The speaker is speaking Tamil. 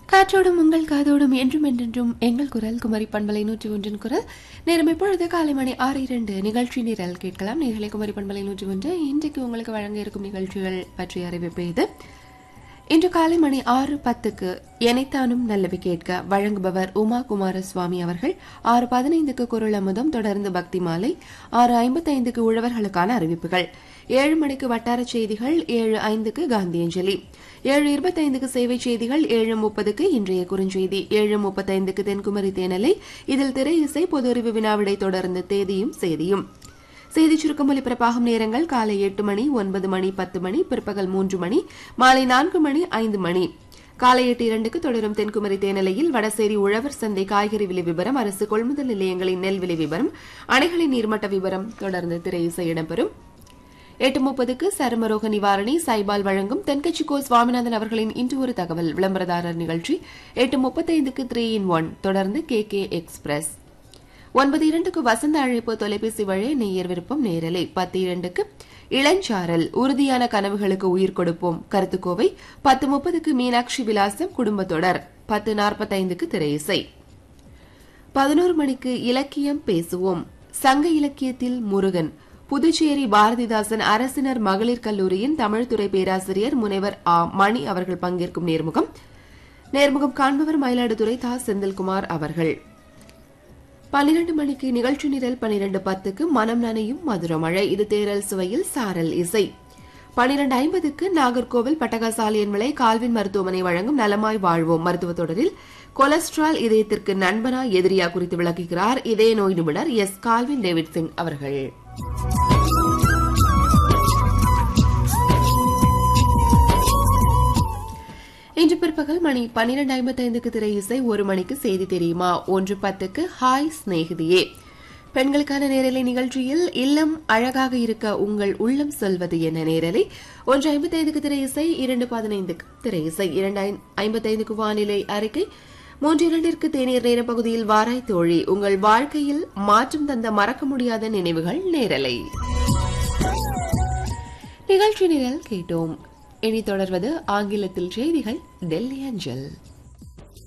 காற்றோடும் உங்கள் காதோடும் என்றும் என்றென்றும் எங்கள் குரல் குமரி பண்பலை நூற்றி ஒன்றின் குரல் நேரம் இப்பொழுது காலை மணி ஆறு இரண்டு நிகழ்ச்சி நிரல் கேட்கலாம் நேர்களை குமரி பண்பலை நூற்றி ஒன்று இன்றைக்கு உங்களுக்கு வழங்க இருக்கும் நிகழ்ச்சிகள் பற்றிய அறிவிப்பு இது இன்று காலை மணி ஆறு பத்துக்கு எனைத்தானும் நல்லவி கேட்க வழங்குபவர் உமா குமாரசுவாமி அவர்கள் ஆறு பதினைந்துக்கு குரல் அமுதம் தொடர்ந்து பக்தி மாலை ஆறு ஐம்பத்தைந்துக்கு உழவர்களுக்கான அறிவிப்புகள் ஏழு மணிக்கு வட்டார செய்திகள் ஏழு ஐந்துக்கு காந்தியஞ்சலி ஏழு இருபத்தைந்துக்கு சேவை செய்திகள் ஏழு முப்பதுக்கு இன்றைய குறுஞ்செய்தி ஏழு முப்பத்தைந்துக்கு தென்குமரி தேனலை இதில் திரை இசை பொது அறிவு வினாவிடை தொடர்ந்து தேதியும் செய்தியும் செய்தி சுருக்கம் ஒலிபரப்பாகும் நேரங்கள் காலை எட்டு மணி ஒன்பது மணி பத்து மணி பிற்பகல் மூன்று மணி மாலை நான்கு மணி ஐந்து மணி காலை எட்டு இரண்டுக்கு தொடரும் தென்குமரி தேனிலையில் வடசேரி உழவர் சந்தை காய்கறி விலை விவரம் அரசு கொள்முதல் நிலையங்களின் நெல் விலை விவரம் அணைகளின் நீர்மட்ட விவரம் தொடர்ந்து திரை இசை இடம்பெறும் எட்டு முப்பதுக்கு சருமரோக நிவாரணி சைபால் வழங்கும் தென்கட்சி கோ சுவாமிநாதன் அவர்களின் இன்று ஒரு தகவல் விளம்பரதாரர் நிகழ்ச்சி எட்டு முப்பத்தைந்துக்கு த்ரீ இன் ஒன் தொடர்ந்து கே கே எக்ஸ்பிரஸ் ஒன்பது இரண்டுக்கு வசந்த அழைப்பு தொலைபேசி வழி நெய்யர் விருப்பம் நேரலை பத்து இரண்டுக்கு இளஞ்சாரல் உறுதியான கனவுகளுக்கு உயிர் கொடுப்போம் கருத்துக்கோவை பத்து முப்பதுக்கு மீனாட்சி விலாசம் குடும்பத்தொடர் பத்து நாற்பத்தைந்துக்கு திரையிசை பதினோரு மணிக்கு இலக்கியம் பேசுவோம் சங்க இலக்கியத்தில் முருகன் புதுச்சேரி பாரதிதாசன் அரசினர் மகளிர் கல்லூரியின் தமிழ்துறை பேராசிரியர் முனைவர் ஆ மணி அவர்கள் பங்கேற்கும் நேர்முகம் நேர்முகம் காண்பவர் மயிலாடுதுறை தா செந்தில்குமார் அவர்கள் பன்னிரண்டு மணிக்கு நிகழ்ச்சி நிரல் பன்னிரண்டு பத்துக்கு மனம் நனையும் மதுரமழை இது தேரல் சுவையில் சாரல் இசை பன்னிரண்டு ஐம்பதுக்கு நாகர்கோவில் பட்டகசாலியன் விலை கால்வின் மருத்துவமனை வழங்கும் நலமாய் வாழ்வோம் மருத்துவ தொடரில் கொலஸ்ட்ரால் இதயத்திற்கு நண்பனா எதிரியா குறித்து விளக்குகிறார் இதய நோய் நிபுணர் எஸ் கால்வின் டேவிட் சிங் அவர்கள் இன்று பிற்பகல் மணி பன்னிரண்டு ஐம்பத்தைந்துக்கு திரை இசை ஒரு மணிக்கு செய்தி தெரியுமா ஒன்று பத்துக்கு ஹாய் ஸ்நேகிதியே பெண்களுக்கான நேரலை நிகழ்ச்சியில் இல்லம் அழகாக இருக்க உங்கள் உள்ளம் சொல்வது என்ன நேரலை ஒன்று ஐம்பத்தைந்துக்கு திரை இசை இரண்டு பதினைந்துக்கு திரை இசை இரண்டு ஐம்பத்தைந்துக்கு வானிலை அறிக்கை மூன்று இரண்டிற்கு தேநீர் நேர பகுதியில் வாராய் தோழி உங்கள் வாழ்க்கையில் மாற்றம் தந்த மறக்க முடியாத நினைவுகள் நேரலை நிகழ்ச்சி நிரல் கேட்டோம் இனி தொடர்வது ஆங்கிலத்தில் செய்திகள் டெல்லி அஞ்சல்